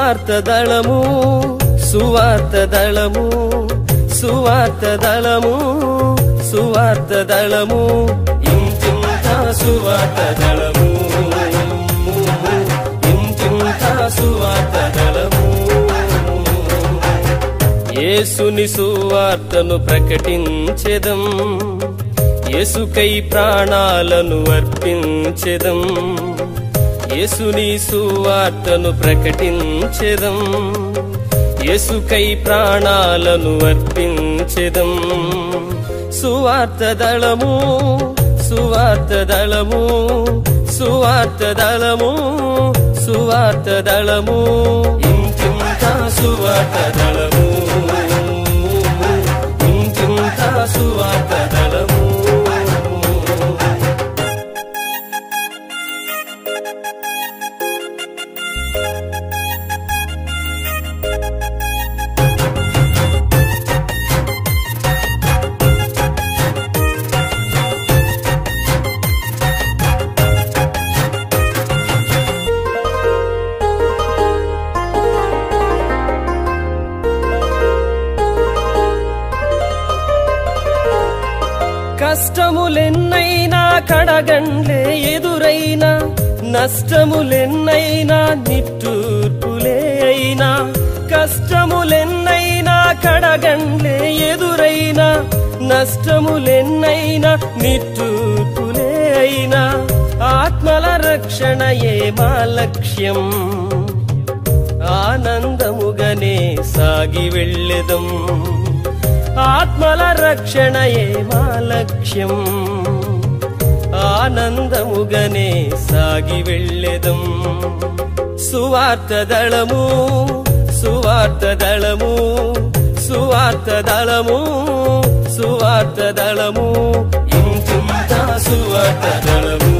సువార్త దళము సువార్త దళము సువార్త దళము సువార్త దళము ఇంతింత సువార్త దళము ఇంతింత సువార్త దళము యేసుని సువార్తను ప్రకటించెదం యేసుకై ప్రాణాలను అర్పించెదం యేసుని సువార్తను ప్రకటించెదం యేసుకై ప్రాణాలను అర్పించెదం సువార్త దళము సువార్త దళము సువార్త దళము సువార్త దళము ఇంకింత సువార్త దళము ఇంకింత సువార్త దళము కష్టములెన్నైనా కడగండ్లే ఎదురైనా నష్టములెన్నైనా నిట్టూర్పులే అయినా కష్టములెన్నైనా కడగండ్లే ఎదురైనా నష్టములెన్నైనా నిట్టూర్పులే అయినా ఆత్మల రక్షణయే మా లక్ష్యం ఆనందముగనే సాగి వెళ్ళెదం ఆత్మల రక్షణయే మా లక్ష్యం ఆనందముగనే సాగి వెళ్ళెదం సువార్త దళము సువార్త దళము సువార్త దళము సువార్త దళము ఇంకింత సువార్త దళము